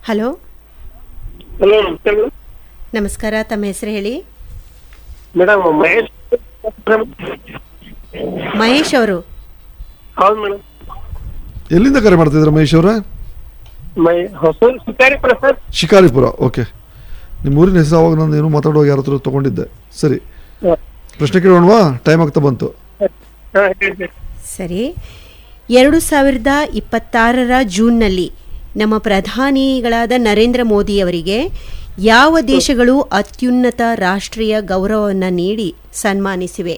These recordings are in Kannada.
ಹಲೋ ಹಲೋ ನಮಸ್ತೆ ಮೇಡಮ್ ನಮಸ್ಕಾರ ತಮ್ಮ ಹೆಸರು ಹೇಳಿ ಮೇಡಮ್ ಮಹೇಶ್ ಮೇಡಮ್ ಮಹೇಶ್ ಅವರು ಹೌದು ಮೇಡಮ್ ಎಲ್ಲಿಂದ ಕರೆ ಮಾಡ್ತಿದ್ರ ಮಹೇಶ್ ಅವರೇ ಮೈ ಹೊಸ ಶಿಕಾರಿಪುರ ಸರ್ ಶಿಕಾರಿಪುರ ಓಕೆ ನಿಮ್ಮ ಊರಿನ ಹೆಸರು ಅವಾಗ ನಾನು ಏನೋ ಮಾತಾಡುವಾಗ ಯಾರ ಹತ್ರ ತಗೊಂಡಿದ್ದೆ ಸರಿ ಪ್ರಶ್ನೆ ಕೇಳೋಣವಾ ಟೈಮ್ ಆಗ್ತಾ ಬಂತು ಹಾಂ ಹೇಳಿ ಸರಿ ಎರಡು ಸಾವಿರದ ಇಪ್ಪತ್ತಾರರ ಜೂನ್ನಲ್ಲಿ ನಮ್ಮ ಪ್ರಧಾನಿಗಳಾದ ನರೇಂದ್ರ ಮೋದಿಯವರಿಗೆ ಯಾವ ದೇಶಗಳು ಅತ್ಯುನ್ನತ ರಾಷ್ಟ್ರೀಯ ಗೌರವವನ್ನು ನೀಡಿ ಸನ್ಮಾನಿಸಿವೆ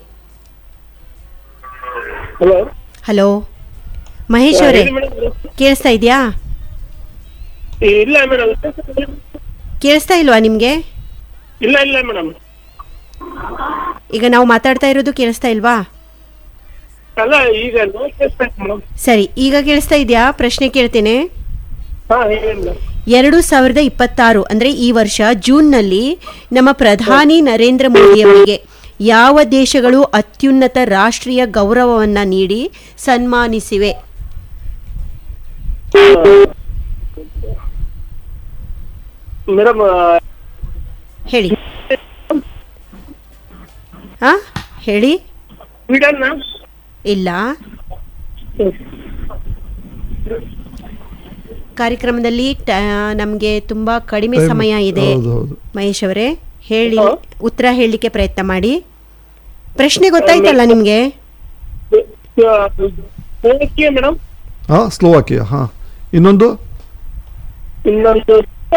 ಹಲೋ ಹಲೋ ಮಹೇಶ್ ಅವರೇ ಹೇಳಿ ಮೇಡಮ್ ಕೇಳಿಸ್ತಾ ಇದೆಯಾ ಇಲ್ಲ ಮೇಡಮ್ ಕೇಳಿಸ್ತಾ ಇಲ್ವಾ ನಿಮಗೆ ಇಲ್ಲ ಇಲ್ಲ ಮೇಡಮ್ ಈಗ ನಾವು ಮಾತಾಡ್ತಾ ಇರೋದು ಕೇಳಿಸ್ತಾ ಇಲ್ವಾ ಅಲ್ಲ ಈಗ ನೋಡ್ಬೇಕು ಮೇಡಮ್ ಸರಿ ಈಗ ಕೇಳಿಸ್ತಾ ಇದೆಯಾ ಪ್ರಶ್ನೆ ಕೇಳ್ತೇನೆ ಹಾಂ ಹೇಳಿ ಮೇಡಮ್ ಎರಡು ಸಾವಿರದ ಇಪ್ಪತ್ತಾರು ಅಂದರೆ ಈ ವರ್ಷ ಜೂನ್ನಲ್ಲಿ ನಮ್ಮ ಪ್ರಧಾನಿ ನರೇಂದ್ರ ಮೋದಿಯವರಿಗೆ ಯಾವ ದೇಶಗಳು ಅತ್ಯುನ್ನತ ರಾಷ್ಟ್ರೀಯ ಗೌರವವನ್ನು ನೀಡಿ ಸನ್ಮಾನಿಸಿವೆ ಮೇಡಮ್ ಹೇಳಿ ಹಾ ಹೇಳಿ ಸ್ವೀಡನ್ನ ಇಲ್ಲ ಕಾರ್ಯಕ್ರಮದಲ್ಲಿ ನಮಗೆ ತುಂಬ ಕಡಿಮೆ Time- ಸಮಯ ಇದೆ ಹೌದು ಹೌದು ಮಹೇಶ್ ಅವರೇ ಹೇಳಿ ಉತ್ತರ ಹೇಳಲಿಕ್ಕೆ ಪ್ರಯತ್ನ ಮಾಡಿ ಪ್ರಶ್ನೆ ಗೊತ್ತಾಯ್ತಲ್ಲ ನಿಮಗೆ ಓಕೆ ಮೇಡಮ್ ಹಾಂ ಸ್ಲೋವಾಕಿಯಾ ಹಾಂ ಇನ್ನೊಂದು ಇನ್ನೊಂದು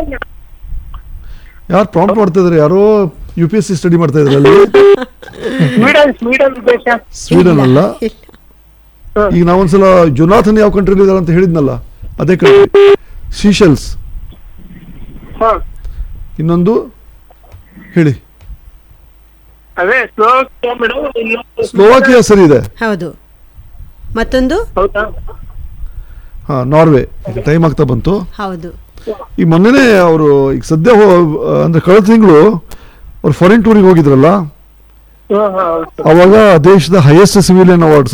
ಯಾರು ಪ್ರಾಂಪ್ಟ್ ಮಾಡ್ತಾ ಇದ್ದಾರೆ ಯಾರೋ U P S C study ಮಾಡ್ತಾ ಇದ್ದಾರೆ ಅಲ್ಲಿ ಸ್ವೀಡನ್ ಸ್ವೀಡನ್ ದೇಶ ಸ್ವೀಡನ್ ಅಲ್ಲ ಈಗ ನಾವೊಂದ್ಸಲ ಜೊನಾಥನ್ ಯಾವ ಕಂಟ್ರಿಲಿ ಇದ್ದಾರೆ ಅಂತ ಹೇಳಿದ್ನಲ್ಲ ಅದೇ ಕಂಟ್ರಿ ಸೀಶೆಲ್ಸ್ ಹಾಂ ಇನ್ನೊಂದು ಹೇಳಿ ಅದೇ ಸ್ಲೋವಾಕಿಯಾ ಮೇಡಮ್ ಇನ್ನೊಂದು ಸ್ಲೋವಾಕಿಯಾ ಸರಿ ಇದೆ ಹೌದು ಮತ್ತೊಂದು ಹೌದಾ ಹಾಂ ನಾರ್ವೆ ಟೈಮ್ ಆಗ್ತಾ ಬಂತು ಹೌದು ಈ ಮೊನ್ನೆನೇ ಅವರು ಈಗ ಸದ್ಯ ಹೋ ಅಂದ್ರೆ ಕಳೆದ ತಿಂಗಳು ಅವ್ರು ಫಾರಿನ್ ಟೂರಿಗೆ ಹೋಗಿದ್ರಲ್ಲ ಹಾಂ ಹಾಂ ಹೌದು ಅವಾಗ ದೇಶದ ಹೈಯೆಸ್ಟ್ ಸಿವಿಲಿಯನ್ ಅವಾರ್ಡ್ಸ್